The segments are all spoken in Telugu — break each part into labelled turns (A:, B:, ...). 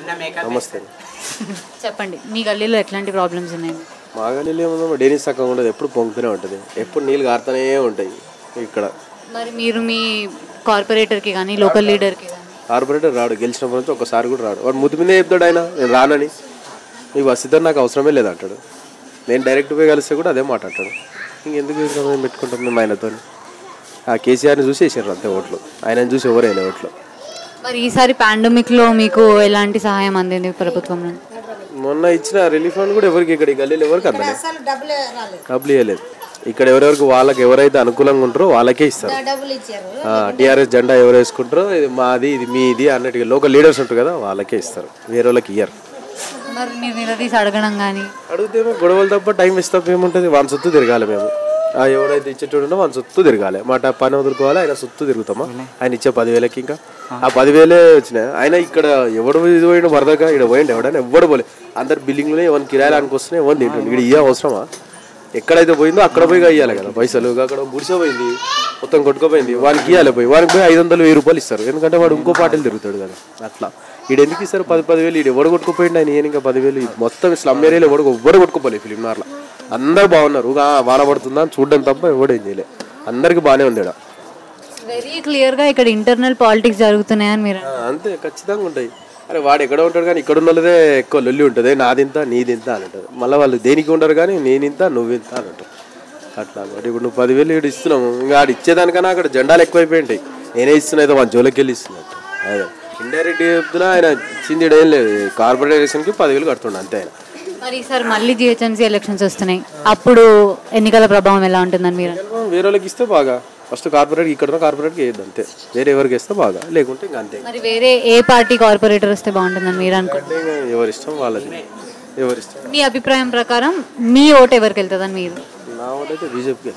A: నమస్తే
B: చెప్పండి మీ గల్లీలో ఎట్లాంటి ప్రాబ్లమ్స్ ఉన్నాయి
A: మా గల్లీలో ఏముందో డైనిస్ చక్కగా ఉండదు ఎప్పుడు పొంగుతూనే ఉంటుంది ఎప్పుడు నీళ్ళు కారుతూనే ఉంటాయి ఇక్కడ
B: మరి మీరు మీ కార్పొరేటర్కి కానీ లోకల్ లీడర్కి కానీ
A: కార్పొరేటర్ రాడు గెలిచినప్పటి నుంచి ఒకసారి కూడా రాడు వాడు ముద్దు మీదే చెప్తాడు ఆయన నేను రానని నీకు వస్తుందని నాకు అవసరమే లేదు అంటాడు నేను డైరెక్ట్ పోయి కలిస్తే కూడా అదే మాట అంటాడు ఇంకెందుకు ఇంకా మేము పెట్టుకుంటాం మేము ఆయనతో ఆ కేసీఆర్ని చూసి వేసారు అంతే ఓట్లు ఆయనని చూసి ఎవరు వేయలే ఓట్లు
B: మరి ఈసారి పాండమిక్లో మీకు ఎలాంటి సహాయం అందింది ప్రభుత్వం నుండి
A: మొన్న ఇచ్చిన రిలీఫ్ ఫండ్ కూడా ఎవరికి ఇక్కడ ఈ గల్లీలో ఎవరికి అందలేదు
C: అసలు డబ్బులే రాలేదు
A: డబ్బులు ఇవ్వలేదు ఇక్కడ ఎవరెవరికి వాళ్ళకి ఎవరైతే అనుకూలంగా ఉంటారో వాళ్ళకే ఇస్తారు
C: డబ్బులు ఇచ్చారు
A: టీఆర్ఎస్ జెండా ఎవరు వేసుకుంటారో ఇది మాది ఇది మీది అన్నట్టుగా లోకల్ లీడర్స్ ఉంటారు కదా వాళ్ళకే ఇస్తారు వేరే వాళ్ళకి ఇయ్యరు
B: మరి మీరు నిలదీసి అడగడం కానీ
A: అడిగితే ఏమో గొడవలు తప్ప టైం వేస్ట్ తప్ప ఏముంటుంది వాని చుట్టూ తిరగాలి మేము ఆ ఎవడైతే ఇచ్చేటోడో వాని చుట్టూ తిరగాలి మాట పని వదులుకోవాలి ఆయన చుట్టూ తిరుగుతామా ఆయన ఇచ్చే పదివేలకి ఇంకా ఆ పదివేలే వచ్చినాయి ఆయన ఇక్కడ ఎవడు ఇది పోయిండు వరదగా ఇక్కడ పోయిండు ఎవడైనా ఎవడు పోలే అందరు బిల్డింగ్లోనే ఎవరిని కిరాయాలకు వస్తున్నాయి ఎవరిని తింటుండే ఇక్కడ ఇయ్య అవసరమా ఎక్కడైతే పోయిందో అక్కడ పోయి ఇవ్వాలి కదా పైసలు అక్కడ ముడిసిపోయింది మొత్తం కొట్టుకుపోయింది వానికి ఇవ్వాలి పోయి వానికి పోయి ఐదు వందలు వెయ్యి రూపాయలు ఇస్తారు ఎందుకంటే వాడు ఇంకో పాటలు తిరుగుతాడు కదా అట్లా ఈడు ఎందుకు ఇస్తారు పది పదివేలు ఈడు ఎవడు కొట్టుకుపోయిండు ఆయన ఈయన ఇంకా పదివేలు ఈ మొత్తం స్లమ్ ఏరియాలో ఎవడు ఎవ్వడు కొట్టుకోపోలేదు ఫిలిం నార్లో అందరు బాగున్నారు ఊగా వాన పడుతుందా అని చూడడం తప్ప ఎవడు ఏం చేయలే అందరికి బాగానే ఉంది ఈడ.
B: వెరీ క్లియర్గా ఇక్కడ ఇంటర్నల్ పాలిటిక్స్ జరుగుతున్నాయని మీరు
A: ఆ, అంతే ఖచ్చితంగా ఉంటాయి అరే వాడు ఎక్కడ ఉంటాడు కానీ ఇక్కడ ఉన్న వాళ్ళదే ఎక్కువ లొల్లి ఉంటుంది నాదింత నీదింత అని ఉంటుంది మళ్ళీ వాళ్ళు దేనికి ఉండరు కానీ నేనింత నువ్వింత అని అంటారు అట్లా మరి ఇప్పుడు నువ్వు పదివేలు ఇక్కడ ఇస్తున్నాము ఇంకా ఆడు ఇచ్చేదానికన్నా అక్కడ జెండాలు ఎక్కువైపోయి ఉంటాయి నేనే ఇస్తున్నా ఏదో మన జోలికి వెళ్ళి ఇస్తున్నట్టు అదే ఇండైరెక్ట్ చెప్తున్నా ఆయన ఇచ్చింది ఈడ ఏం లేదు కార్పొరేషన్కి పదివేలు కడుతుండే అంతే ఆయన
B: మరి ఈసారి మళ్ళీ జిహెచ్ఎంసీ ఎలక్షన్స్ వస్తున్నాయి అప్పుడు ఎన్నికల ప్రభావం ఎలా ఉంటుందని మీరు
A: వేరే వాళ్ళకి ఇస్తే బాగా ఫస్ట్ కార్పొరేట్ ఇక్కడ ఉన్న కార్పొరేట్కి వేయద్దు అంతే వేరే ఎవరికి ఇస్తే బాగా లేకుంటే ఇంకా అంతే
B: మరి వేరే ఏ పార్టీ కార్పొరేటర్ వస్తే బాగుంటుందని మీరు అనుకుంటున్నారు
A: అంటే ఇంకా ఎవరి ఇష్టం వాళ్ళది ఎవరి ఇష్టం
B: మీ అభిప్రాయం ప్రకారం మీ ఓటు ఎవరికి వెళ్తుందని మీరు
A: నా ఓటైతే బీజేపీకి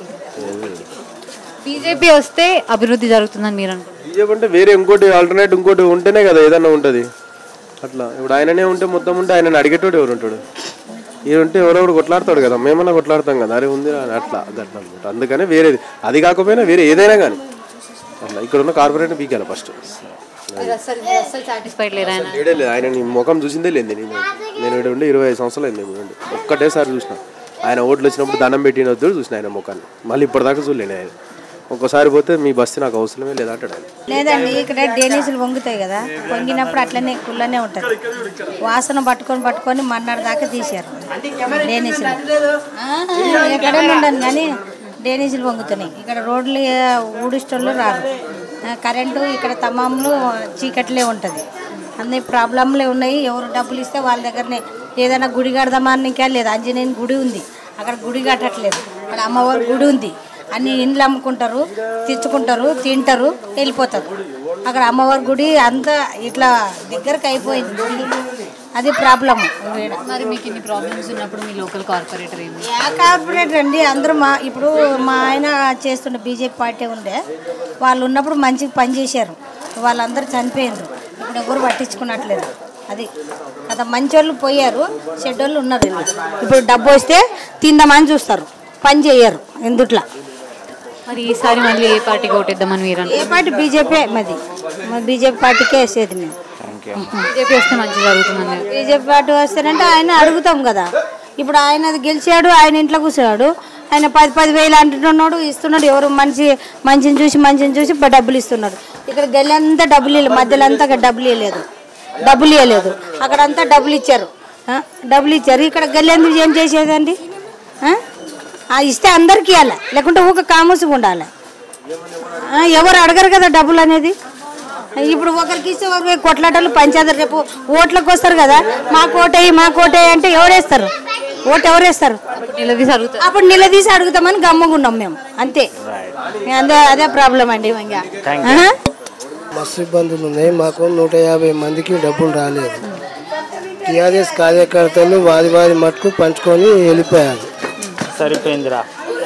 B: బీజేపీ వస్తే అభివృద్ధి జరుగుతుందని మీరు అనుకుంటున్నారు
A: బీజేపీ అంటే వేరే ఇంకోటి ఆల్టర్నేట్ ఇంకోటి ఉంటేనే కదా ఏదన్నా ఉంటుంది అట్లా ఇప్పుడు ఆయననే ఉంటే మొత్తం ఉంటే ఆయన అడిగేటోడు ఎవరు ఉంటాడు ఈయన ఉంటే ఎవరో ఒకడు కొట్లాడతాడు కదా మేమన్నా కొట్లాడతాం కదా అరే ఉంది అని అట్లా అది అట్లా అనమాట అందుకనే వేరేది అది కాకపోయినా వేరే ఏదైనా కానీ అట్లా ఇక్కడ ఉన్న కార్పొరేట్ పీకాలి ఫస్ట్
B: మీరు అసలు అసలు సాటిస్ఫైడ్ లేరా ఆయన
A: లేడే లేదు ఆయన నీ ముఖం చూసిందే లేదు నేను నేను ఇక్కడ ఉండి ఇరవై ఐదు సంవత్సరాలు అయింది మేము ఉండి ఒక్కటేసారి చూసిన ఆయన ఓట్లు వచ్చినప్పుడు దండం పెట్టినొద్దు చూసిన ఆయన ముఖాన్ని మళ్ళీ ఇప్పటిదాకా చూడలేను ఆయన ఒక్కసారి పోతే మీ బస్సు నాకు అవసరమే లేదా అంటాడు ఆయన
C: లేదండి ఇక్కడ డేనీసులు వంగుతాయి కదా వంగినప్పుడు అట్లనే కుళ్ళనే ఉంటుంది వాసన పట్టుకొని పట్టుకొని మన్నాడు దాకా తీశారు డేనీసులు ఆ, ఎక్కడైనా ఉండను కానీ డేనీసులు వంగుతున్నాయి ఇక్కడ రోడ్లు ఊడిస్టోళ్ళు రారు ఆ, కరెంటు ఇక్కడ తమాంలు చీకట్లే ఉంటుంది అన్ని ప్రాబ్లంలే ఉన్నాయి ఎవరు డబ్బులు ఇస్తే వాళ్ళ దగ్గరనే ఏదైనా గుడి కడదామానికే లేదు ఆంజనేయుని గుడి ఉంది అక్కడ గుడి కట్టట్లేదు అక్కడ అమ్మవారి గుడి ఉంది అన్ని ఇండ్లు అమ్ముకుంటారు తెచ్చుకుంటారు తింటారు వెళ్ళిపోతారు అక్కడ అమ్మవారి గుడి అంతా ఇట్లా దగ్గరకు అయిపోయింది గుడి. అది ప్రాబ్లం
B: మరి మీకు ఇన్ని ప్రాబ్లమ్స్ ఉన్నప్పుడు మీ లోకల్ కార్పొరేటర్ ఏంది
C: యా కార్పొరేటర్ అండి అందరూ మా ఇప్పుడు మా ఆయన చేస్తున్న బీజేపీ పార్టీ ఉండే వాళ్ళు ఉన్నప్పుడు మంచిగా పనిచేశారు వాళ్ళందరూ చనిపోయిండ్రు ఇప్పుడు ఎవరు పట్టించుకున్నట్లేదు అది కదా మంచోళ్ళు పోయారు చెడ్డోళ్ళు ఉన్నారు ఇలా. ఇప్పుడు డబ్బు వస్తే తిందామని చూస్తారు పని చేయరు ఎందుట్లా
B: మరి ఈసారి మళ్ళీ ఏ పార్టీకి ఓటేద్దామని మీరు
C: ఏ పార్టీ బీజేపీ మాది మా బీజేపీ పార్టీకే వేసేది నేను
B: బీజేపీ వస్తే మంచి జరుగుతుందని
C: బీజేపీ పార్టీ వస్తానంటే ఆయన అడుగుతాం కదా ఇప్పుడు ఆయన అది గెలిచాడు ఆయన ఇంట్లో కూర్చున్నాడు ఆయన పది పది వేలు అంటున్నాడు ఇస్తున్నాడు ఎవరు మనిషి మంచిని చూసి మంచిని చూసి బ- డబ్బులు ఇస్తున్నాడు ఇక్కడ గెలంతా డబ్బులు ఇవ్వలేదు మధ్యలో అంతా అక్కడ డబ్బులు ఇవ్వలేదు డబ్బులు ఇవ్వలేదు అక్కడ అంతా డబ్బులు ఇచ్చారు ఆ? డబ్బులు ఇచ్చారు ఇక్కడ గెలేందుకు ఏం చేసేదండి ఆ? ఆ ఇస్తే అందరికీ ఇవ్వాలి లేకుంటే ఊక కామూసుగా ఉండాలి ఆ, ఎవరు అడగరు కదా డబ్బులు అనేది ఇప్పుడు ఒకరికి ఇస్తే ఒకరికి కొట్లాటలు పంచాయతీ రేపు ఓట్లకు వస్తారు కదా మా కోటయ్యి మా కోటయ్యి అంటే ఎవరేస్తారు ఓటు ఎవరేస్తారు
B: నిలదీసి అడుగుతారు
C: అప్పుడు నిలదీసి అడుగుతామని గమ్మగున్నాం మేము అంతే అదే అదే ప్రాబ్లం అండి ఇంకా ఆహా.
D: మస్తు ఇబ్బందులు ఉన్నాయి మాకు నూట యాభై మందికి డబ్బులు రాలేదు టీఆర్ఎస్ కార్యకర్తలు వారి వారి మట్టుకు పంచుకొని వెళ్ళిపోయారు
E: సరిపోయిందిరా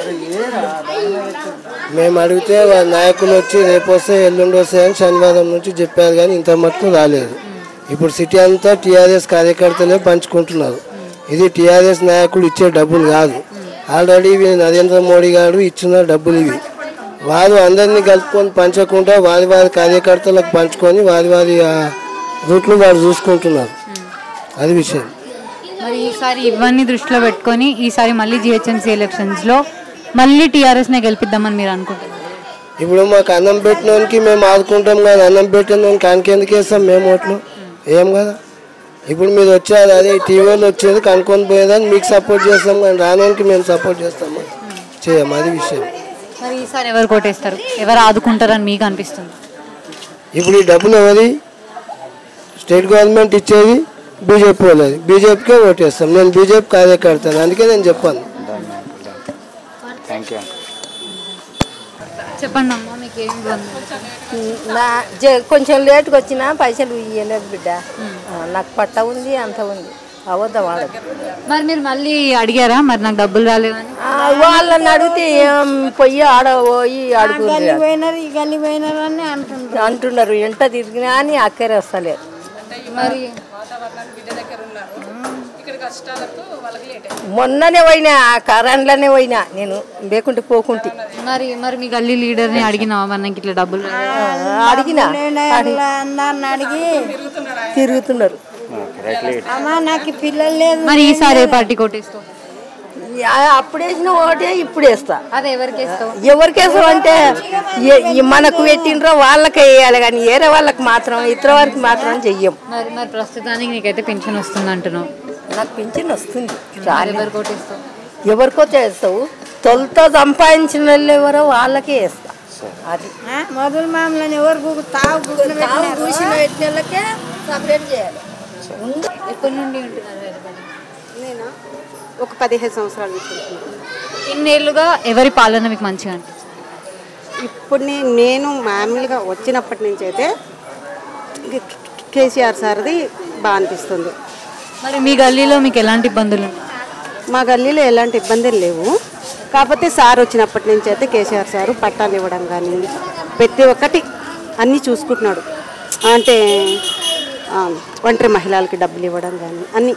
D: మేము అడిగితే వారి నాయకులు వచ్చి రేపు వస్తే ఎల్లుండి వస్తాయని శనివారం నుంచి చెప్పారు కానీ ఇంత మట్టుకు రాలేదు ఇప్పుడు సిటీ అంతా టీఆర్ఎస్ కార్యకర్తలే పంచుకుంటున్నారు ఇది టీఆర్ఎస్ నాయకులు ఇచ్చే డబ్బులు కాదు ఆల్రెడీ ఇవి నరేంద్ర మోడీ గారు ఇచ్చిన డబ్బులు ఇవి వారు అందరినీ కలుపుకొని పంచకుండా వారి వారి కార్యకర్తలకు పంచుకొని వారి వారి ఆ, రూట్లు వాడు చూసుకుంటున్నారు అది విషయం
B: మరి ఈసారి ఇవన్నీ దృష్టిలో పెట్టుకొని ఈసారి మళ్ళీ జిహెచ్ఎంసీ ఎలక్షన్స్ లో మళ్ళీ టీఆర్ఎస్ నే గెలిపిద్దామని మీరు అనుకుంటున్నారు
D: ఇప్పుడు మాకు అన్నం పెట్టినోనికి మేము ఆదుకుంటాం కదా అన్నం పెట్టినోనికి కనుకెందుకు వేస్తాం మేము ఓట్లు ఏం కదా ఇప్పుడు మీరు వచ్చేది అదే టీవీలో వచ్చేది కనుక్కొని పోయేదని మీకు సపోర్ట్ చేస్తాం కానీ రానోనికి మేము సపోర్ట్ చేస్తాము చేయం అది విషయం
B: మరి ఈసారి ఎవరు కోటేస్తారు ఎవరు ఆదుకుంటారని మీకు అనిపిస్తుంది
D: ఇప్పుడు ఈ డబ్బులు ఎవరి స్టేట్ గవర్నమెంట్ ఇచ్చేది బీజేపీ వాళ్ళది బీజేపీకే ఓటేస్తాం నేను బీజేపీ కార్యకర్తను అందుకే నేను చెప్పాను
E: థ్యాంక్ యూ
B: చెప్పండి అమ్మా మీకు ఏం బాగుంది
F: నా జ- కొంచెం లేట్గా వచ్చినా పైసలు ఇవ్వలేదు బిడ్డ ఆ, నాకు పట్ట ఉంది అంత ఉంది అవద్దాం వాడదు
B: మరి మీరు మళ్ళీ అడిగారా మరి నాకు డబ్బులు రాలేవని
F: వాళ్ళని అడిగితే ఏం పొయ్యి ఆడ పోయి అడుగుతున్నారు
C: పోయినారు ఈ గల్లి పోయినారు అని అంటున్నారు
F: అంటున్నారు ఎంట తిరిగినా అని అక్కరే వస్తలేదు
B: మరి
F: మొన్ననే పోయినా ఆ కరెంట్లోనే పోయినా నేను లేకుంటే పోకుంటే
B: మరి మరి మీ గల్లీ లీడర్ని అడిగినావా మరి నాకు ఇట్లా డబ్బులు రాలేదు
F: ఆ, అడిగినా
C: అందరిని అడిగి
F: తిరుగుతున్నారు
C: అమ్మా నాకు పిల్లలు లేదు
B: మరి ఈసారి ఏ పార్టీ కోటేస్తావు
F: ఆ, అప్పుడు వేసిన ఓటే ఇప్పుడు వేస్తా
B: అదే ఎవరికి వేస్తావు
F: ఎవరికేసం అంటే ఏ- ఈ మనకు పెట్టినరో వాళ్ళకే వేయాలి కానీ వేరే వాళ్ళకి మాత్రం ఇతర వారికి మాత్రం చెయ్యం
B: మరి మరి ప్రస్తుతానికి నీకైతే పెన్షన్ వస్తుంది అంటున్నావు
F: నాకు పింఛన్ వస్తుంది
B: మరి ఎవరు కోటేస్తావు
F: ఎవరికో చేస్తావు తొలతో సంపాదించిన వాళ్ళు ఎవరో వాళ్ళకే వేస్తా అది
C: ఆ, మొదలు మామూలని ఎవరు గుగ్గు తావు గుగ్గులు
F: తాము చూసిన పెట్టిన వాళ్ళకే సపరేట్ చేయాలి
B: ఎప్పటి నుండి ఉంటున్నారు హైదరాబాద్
G: నేను ఒక పదిహేను సంవత్సరాల నుంచి ఉంటున్నాను.
B: ఇన్నేళ్లుగా ఎవరి పాలన మీకు మంచిగా అనిపిస్తుంది
G: ఇప్పుడు నే- నేను మామూలుగా వచ్చినప్పటి నుంచి అయితే కే- కేసీఆర్ సార్ది బాగా అనిపిస్తుంది
B: మరి మీ గల్లీలో మీకు ఎలాంటి ఇబ్బందులు ఉన్నాయి?
G: మా గల్లీలో ఎలాంటి ఇబ్బందులు లేవు కాకపోతే సార్ వచ్చినప్పటి నుంచి అయితే కేసీఆర్ సారు పట్టాలు ఇవ్వడం కానీ ప్రతి ఒక్కటి అన్నీ చూసుకుంటున్నాడు అంటే ఆ, ఒంటరి మహిళలకి డబ్బులు ఇవ్వడం కానీ అన్నీ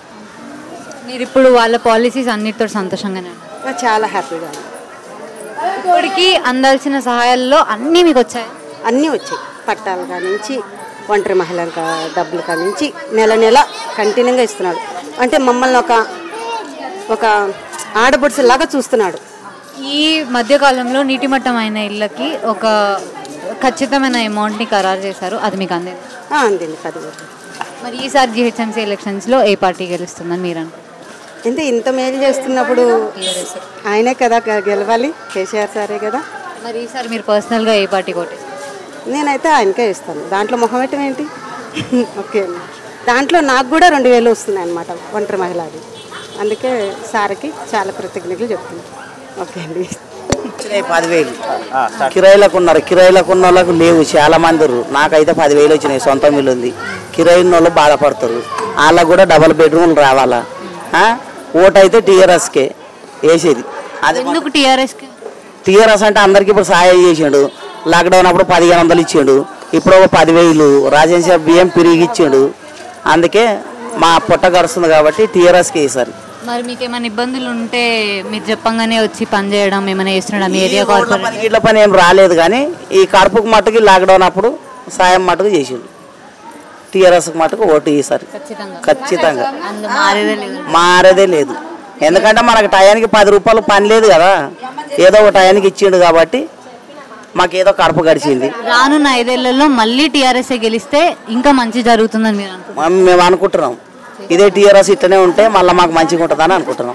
B: మీరు ఇప్పుడు వాళ్ళ పాలసీస్ అన్నిటితో సంతోషంగానే ఉన్నారు
G: నాకు చాలా హ్యాపీగా ఉంది
B: ఇప్పటికీ అందాల్సిన సహాయాల్లో అన్నీ మీకు వచ్చాయి
G: అన్నీ వచ్చాయి పట్టాలు కానించి ఒంటరి మహిళల కా- డబ్బులు కానించి నెల నెల కంటిన్యూగా ఇస్తున్నాడు అంటే మమ్మల్ని ఒక ఒక ఆడబడుసులాగా చూస్తున్నాడు
B: ఈ మధ్యకాలంలో నీటి మట్టం అయిన ఇళ్ళకి ఒక ఖచ్చితమైన అమౌంట్ని ఖరారు చేశారు అది మీకు అందేది
G: ఆ, అందింది పదివేలు
B: మరి ఈసారి జిహెచ్ఎంసీ ఎలక్షన్స్లో ఏ పార్టీ గెలుస్తుందని మీరు అనుకుంటున్నారు
G: ఇంత ఇంత మేలు చేస్తున్నప్పుడు ఆయనే కదా గె- గెలవాలి కేసీఆర్ సారే కదా
B: మరి ఈసారి మీరు పర్సనల్గా ఏ పార్టీ కొట్టేస్తారు
G: నేనైతే ఆయనకే ఇస్తాను దాంట్లో మొహమెట్టం ఏంటి ఓకే దాంట్లో నాకు కూడా రెండు వేలు వస్తున్నాయి అనమాట ఒంటరి మహిళ అది అందుకే సార్కి చాలా కృతజ్ఞతలు చెప్తున్నాను ఓకే అండి
H: వచ్చినాయి పదివేలు కిరాయిలకు ఉన్నారు కిరాయిలకు ఉన్న వాళ్ళకు లేవు చాలా మంది ఉర్రు. నాకైతే పదివేలు వచ్చినాయి సొంత ఇల్లు ఉంది కిరాయి ఉన్న వాళ్ళు బాధపడతారు వాళ్ళకు కూడా డబల్ బెడ్రూమ్లు రావాలా ఆ? ఓటు అయితే టీఆర్ఎస్కే వేసేది అది
B: ఎందుకు టీఆర్ఎస్కి
H: టీఆర్ఎస్ అంటే అందరికి ఇప్పుడు సహాయం చేసిండు లాక్డౌన్ అప్పుడు పదిహేను వందలు ఇచ్చిండు ఇప్పుడు ఒక పదివేలు రాజేంద్ర బియ్యం పెరిగి ఇచ్చిండు అందుకే మా పొట్ట గడుస్తుంది కాబట్టి టీఆర్ఎస్కే వేసారు
B: మరి మీకు ఏమైనా ఇబ్బందులు ఉంటే మీరు చెప్పంగానే వచ్చి పని చేయడం ఏమైనా చేస్తున్నాడా మీ ఏరియా
H: రోడ్ల
B: కార్పొరేట్
H: పని ఇట్ల పని ఏం రాలేదు కానీ ఈ కడుపుకు మట్టుకు లాక్డౌన్ అప్పుడు సాయం మట్టుకు చేసిండు టీఆర్ఎస్ మట్టుకు ఓటు వేసారు
B: ఖచ్చితంగా
H: ఖచ్చితంగా
B: అందులో మారేదే లేదు
H: మారేదే లేదు ఎందుకంటే మనకు టయానికి పది రూపాయలు పని లేదు కదా ఏదో ఒక టయానికి ఇచ్చిండు కాబట్టి మాకు ఏదో కడుపు గడిచింది
B: రానున్న ఐదేళ్లలో మళ్ళీ టీఆర్ఎస్ఏ గెలిస్తే ఇంకా మంచి జరుగుతుందని మీరు అనుకుంటున్నారు
H: మనం మేము అనుకుంటున్నాం ఇదే టీఆర్ఎస్ ఇట్టనే ఉంటే మళ్ళీ మాకు మంచిగా ఉంటుందని అనుకుంటున్నాం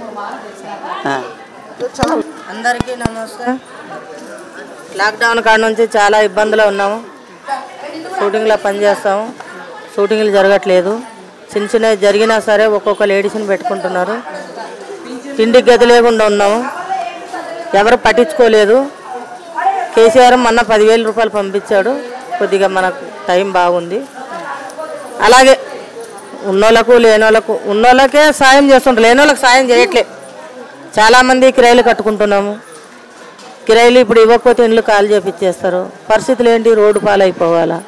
H: ఆ.
F: అందరికీ నమస్తే లాక్డౌన్ కాడ నుంచి చాలా ఇబ్బందులు ఉన్నాము షూటింగ్లో పనిచేస్తాము షూటింగ్లు జరగట్లేదు చిన్న చిన్న జరిగినా సరే ఒక్కొక్క లేడీస్ని పెట్టుకుంటున్నారు తిండికి గది లేకుండా ఉన్నాము ఎవరు పట్టించుకోలేదు కేసీఆర్ మొన్న పదివేల రూపాయలు పంపించాడు కొద్దిగా మనకు టైం బాగుంది అలాగే ఉన్నోళ్ళకు లేనోళ్ళకు ఉన్నోళ్ళకే సాయం చేస్తుంటారు లేనోళ్ళకి సాయం చేయట్లే చాలామంది కిరాయిలు కట్టుకుంటున్నాము కిరాయిలు ఇప్పుడు ఇవ్వకపోతే ఇండ్లు ఖాళీ చేపించేస్తారు పరిస్థితులు ఏంటి రోడ్డు పాలైపోవాలా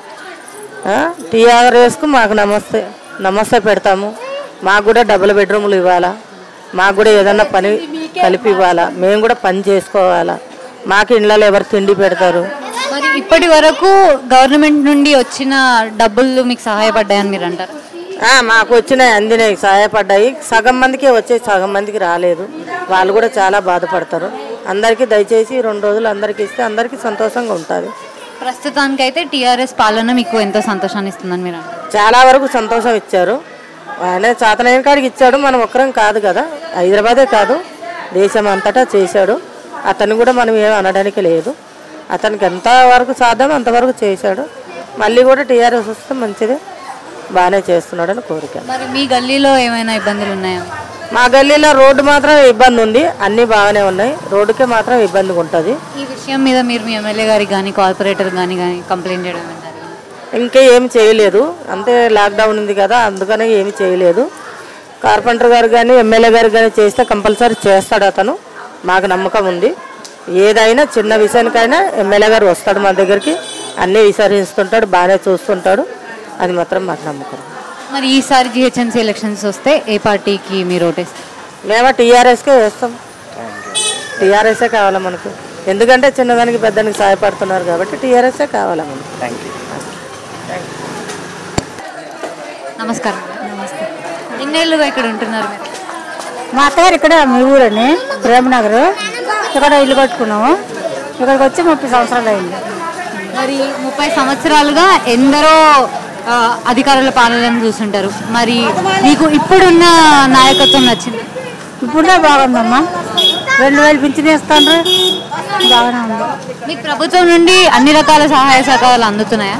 F: టీఆర్ఎస్కు మాకు నమస్తే నమస్తే పెడతాము మాకు కూడా డబుల్ బెడ్రూమ్లు ఇవ్వాలా మాకు కూడా ఏదన్నా పని కలిపి ఇవ్వాలా మేము కూడా పని చేసుకోవాలా మాకు ఇండ్లలో ఎవరు తిండి పెడతారు
B: మరి ఇప్పటి వరకు గవర్నమెంట్ నుండి వచ్చిన డబ్బులు మీకు సహాయపడ్డాయని మీరు అంటారు
F: ఆ, మాకు వచ్చినాయి అందినాయి సహాయపడ్డాయి సగం మందికి వచ్చాయి సగం మందికి రాలేదు వాళ్ళు కూడా చాలా బాధపడతారు అందరికీ దయచేసి రెండు రోజులు అందరికీ ఇస్తే అందరికీ సంతోషంగా ఉంటుంది
B: ప్రస్తుతానికైతే టీఆర్ఎస్ పాలన మీకు ఎంతో సంతోషాన్ని ఇస్తుందని మీరు అంటారు
F: చాలా వరకు సంతోషం ఇచ్చారు ఆయన చాతనైన కాడికి ఇచ్చాడు మనం ఒక్కరం కాదు కదా హైదరాబాదే కాదు దేశం అంతటా చేశాడు అతను కూడా మనం ఏం అనడానికి లేదు అతనికి ఎంత వరకు సాధ్యం అంతవరకు చేశాడు మళ్ళీ కూడా టీఆర్ఎస్ వస్తే మంచిది బాగానే చేస్తున్నాడని కోరిక
B: మరి మీ గల్లీలో ఏమైనా ఇబ్బందులు ఉన్నాయా
F: మా గల్లీలో రోడ్డు మాత్రం ఇబ్బంది ఉంది అన్నీ బాగానే ఉన్నాయి రోడ్డుకే మాత్రం ఇబ్బందిగా ఉంటుంది
B: ఈ విషయం మీద మీరు మీ ఎమ్మెల్యే గారికి కానీ కార్పొరేటర్ కానీ కానీ కంప్లైంట్ చేయడం అంటారు
F: ఇంకా ఏమి చేయలేదు అంతే లాక్డౌన్ ఉంది కదా అందుకనే ఏమి చేయలేదు కార్పెంటర్ గారు కానీ ఎమ్మెల్యే గారు కానీ చేస్తే కంపల్సరీ చేస్తాడు అతను మాకు నమ్మకం ఉంది ఏదైనా చిన్న విషయానికైనా ఎమ్మెల్యే గారు వస్తాడు మా దగ్గరికి అన్నీ విచారిస్తుంటాడు బాగానే చూస్తుంటాడు అది మాత్రం మాకు నమ్మకం
B: మరి ఈసారి జిహెచ్ఎంసీ ఎలక్షన్స్ వస్తే ఏ పార్టీకి మీరు ఓటేస్తారు
F: మేము టీఆర్ఎస్కే వేస్తాం టీఆర్ఎస్ఏ కావాలా మనకు ఎందుకంటే చిన్నదానికి పెద్దానికి సహాయపడుతున్నారు కాబట్టి టీఆర్ఎస్ఏ కావాలా మనకు
E: థ్యాంక్ యూ
B: నమస్కారం నమస్తే ఎన్నేళ్ళుగా ఇక్కడ ఉంటున్నారు మీరు
C: మా అత్తగారు ఇక్కడ మీ ఊరని ప్రేమనగర్ ఇక్కడ ఇల్లు కట్టుకున్నాము ఇక్కడికి వచ్చి ముప్పై సంవత్సరాలు అయింది
B: మరి ముప్పై సంవత్సరాలుగా ఎందరో ఆ, అధికారుల పాలనను చూస్తుంటారు మరి మీకు ఇప్పుడున్న నాయకత్వం నచ్చింది
C: ఇప్పుడే బాగుందమ్మా రెండు వేలు పింఛన్ ఇస్తాను బాగానే ఉంది
B: మీకు ప్రభుత్వం నుండి అన్ని రకాల సహాయ సహకారాలు అందుతున్నాయా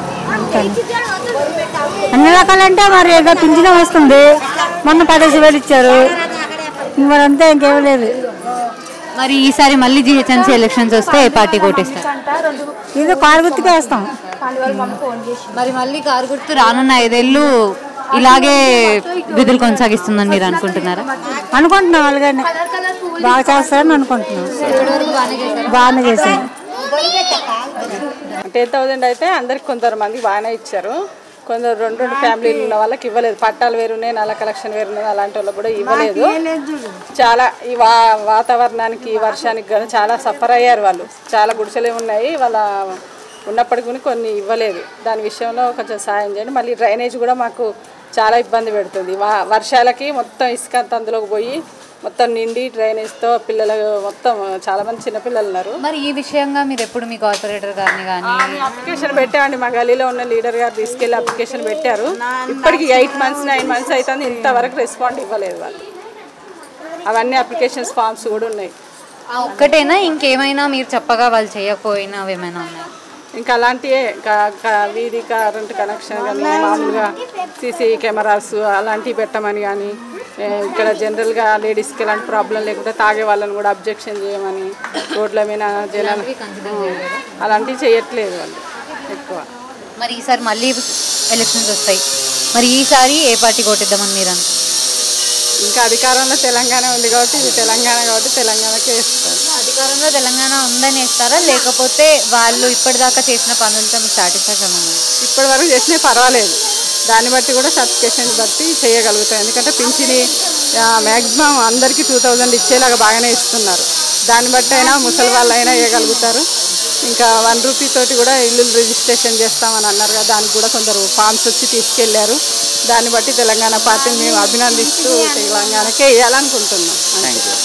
C: అన్ని రకాలంటే మరి ఏదో పింఛన్ వస్తుంది మొన్న పదిహేను వేలు ఇచ్చారు మరి అంతే ఇంకేం లేదు
B: మరి ఈసారి మళ్ళీ జిహెచ్ఎంసీ ఎలక్షన్స్ వస్తే ఏ పార్టీ ఓటేస్తారు
C: ఇది కారు గుర్తుకే వేస్తాం
B: మరి మళ్ళీ కారు గుర్తు రానున్న ఐదేళ్ళు ఇలాగే విధులు కొనసాగిస్తుందని మీరు అనుకుంటున్నారా
C: అనుకుంటున్నాం అలాగనే బాగా చేస్తారని అనుకుంటున్నాం బాగానే చేశారు
I: టెన్ థౌజండ్ అయితే అందరికి కొంతమంది బాగానే ఇచ్చారు కొందరు రెండు రెండు ఫ్యామిలీలు ఉన్న వాళ్ళకి ఇవ్వలేదు పట్టాలు వేరున్నాయి నల్ల కలెక్షన్ వేరున్నాయి అలాంటి వాళ్ళకి కూడా ఇవ్వలేదు చాలా ఈ వా వాతావరణానికి ఈ వర్షానికి కానీ చాలా సఫర్ అయ్యారు వాళ్ళు చాలా గుడిసెలే ఉన్నాయి వాళ్ళ ఉన్నప్పటికీ కూడా కొన్ని ఇవ్వలేదు దాని విషయంలో కొంచెం సాయం చేయండి మళ్ళీ డ్రైనేజ్ కూడా మాకు చాలా ఇబ్బంది పెడుతుంది వా వర్షాలకి మొత్తం ఇసుక అంతా అందులోకి పోయి మొత్తం నిండి డ్రైనేజ్తో పిల్లలు మొత్తం చాలా మంది చిన్నపిల్లలు ఉన్నారు
B: మరి ఈ విషయంగా మీరు ఎప్పుడు మీ కార్పొరేటర్ గారిని కానీ
I: అప్లికేషన్ పెట్టామండి మా గలీలో ఉన్న లీడర్ గారు తీసుకెళ్లి అప్లికేషన్ పెట్టారు ఇప్పటికి ఎయిట్ మంత్స్ నైన్ మంత్స్ అవుతుంది ఇంతవరకు రెస్పాండ్ ఇవ్వలేదు వాళ్ళు అవన్నీ అప్లికేషన్స్ ఫామ్స్ కూడా ఉన్నాయి
B: ఆ ఒక్కటేనా ఇంకేమైనా మీరు చెప్పగా వాళ్ళు చేయకపోయినవి ఏమైనా ఉన్నాయా
I: ఇంకా అలాంటివే క- క- వీధి కరెంట్ కనెక్షన్ కానీ మామూలుగా సీసీ కెమెరాస్ అలాంటివి పెట్టమని కానీ ఏ, ఇక్కడ జనరల్గా లేడీస్కి ఎలాంటి ప్రాబ్లం లేకుండా తాగే వాళ్ళని కూడా అబ్జెక్షన్ చేయమని రోడ్ల మీద జనాలు అలాంటివి చేయట్లేదు వాళ్ళు ఎక్కువ
B: మరి ఈసారి మళ్ళీ ఎలక్షన్స్ వస్తాయి మరి ఈసారి ఏ పార్టీ కొట్టిద్దామని మీరు అనుకుంటున్నారు
I: ఇంకా అధికారంలో తెలంగాణ ఉంది కాబట్టి ఇది తెలంగాణ కాబట్టి తెలంగాణకే ఇస్తారు
B: అధికారంలో తెలంగాణ ఉందని ఇస్తారా లేకపోతే వాళ్ళు ఇప్పటిదాకా చేసిన పనులతో మీకు సాటిస్ఫాక్షన్ ఉంది
I: ఇప్పటి వరకు చేసినా పర్వాలేదు దాన్ని బట్టి కూడా సర్టిఫికేషన్ బట్టి చేయగలుగుతాం ఎందుకంటే పింఛని మ్యాక్సిమం అందరికీ టూ థౌజండ్ ఇచ్చేలాగా బాగానే ఇస్తున్నారు దాన్ని బట్టి అయినా ముసలి వాళ్ళు అయినా వేయగలుగుతారు ఇంకా వన్ రూపీ తోటి కూడా ఇల్లు రిజిస్ట్రేషన్ చేస్తామని అన్నారు కదా దానికి కూడా కొందరు ఫామ్స్ వచ్చి తీసుకెళ్లారు దాన్ని బట్టి తెలంగాణ పార్టీని మేము అభినందిస్తూ తెలంగాణకే వేయాలనుకుంటున్నాం
E: థ్యాంక్ యూ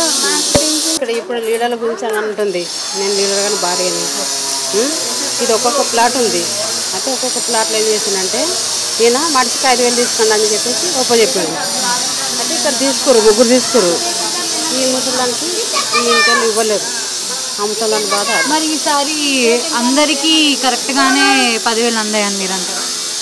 G: ఇక్కడ ఇప్పుడు లీడర్ల గురించి అని అంటుంది నేను లీడర్ కానీ భార్యని ఉం? ఇది ఒక్కొక్క ప్లాట్ ఉంది అయితే ఒక్కొక్క ప్లాట్లో ఏం చేసిందంటే ఈయన మనిషికి ఐదు వేలు తీసుకోండి అని చెప్పేసి ఒప్ప చెప్పాడు అయితే ఇక్కడ తీసుకోరు ముగ్గురు తీసుకోరు ఈ ముసలానికి ఈ ఇంట్లో ఇవ్వలేదు ఆ ముసలానికి బాధ అది.
B: మరి ఈసారి అందరికీ కరెక్ట్గానే పదివేలు అందాయని మీరు అంటారు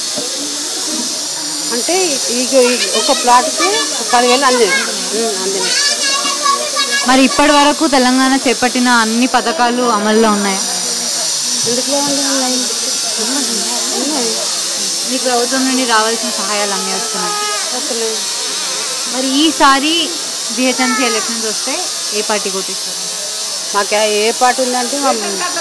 G: అంటే ఈ ఈ ఒక ప్లాట్కి ఒక పదివేలు అంది అందినాయి
B: మరి ఇప్పటి వరకు తెలంగాణ చేపట్టిన అన్ని పథకాలు అమల్లో ఉన్నాయా
G: ఎందుకు ఉన్నాయి ఉన్నాయి
B: మీ ప్రభుత్వం నుండి రావాల్సిన సహాయాలు అన్నీ వస్తున్నాయి
G: అసలు
B: మరి ఈసారి జిహెచ్ఎంసీ ఎలక్షన్స్ వస్తే ఏ పార్టీ కొట్టిస్తారు
G: మాకు ఏ పాట ఉందంటే మా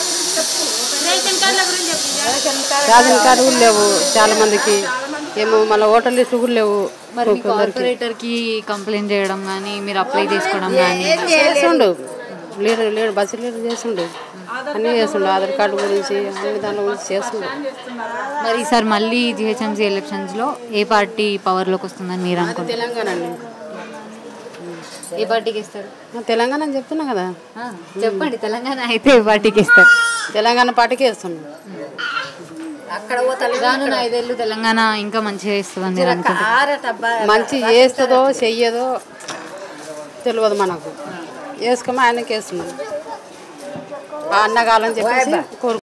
G: రేషన్ కార్డు కూడా లేవు చాలా మందికి ఏమో మళ్ళీ ఓటర్ లిస్టు కూడా లేవు
B: మరి మీ కార్పొరేటర్ కి కంప్లైంట్ చేయడం కానీ మీరు అప్లై చేసుకోవడం కానీ
G: చేస్తుండు
J: లీడర్ లీడర్ బస్సు లీడర్ చేస్తుండే అన్నీ చేస్తుండే ఆధార్ కార్డు గురించి అన్ని దాని గురించి చేస్తుండే
B: మరి ఈసారి మళ్ళీ జిహెచ్ఎంసీ ఎలక్షన్స్ లో ఏ పార్టీ పవర్ లోకి వస్తుందని మీరు అనుకుంటున్నారు
J: తెలంగాణ అండి
B: ఏ పార్టీకి ఇస్తారు
J: మా తెలంగాణ అని చెప్తున్నా కదా
B: ఆ, చెప్పండి తెలంగాణ అయితే ఏ పార్టీకి ఇస్తారు
J: తెలంగాణ పార్టీకి వేస్తున్నాం
B: రానున్న ఐదేళ్ళు తెలంగాణ ఇంకా మంచిగా ఇస్తుందని మీరు అనుకుంటున్నారు
J: మంచి చేస్తుందో చెయ్యదో తెలియదు మనకు వేసుకోమో ఆయనకి వేస్తున్నాం ఆ అన్నగాలని చెప్పేసి కోరు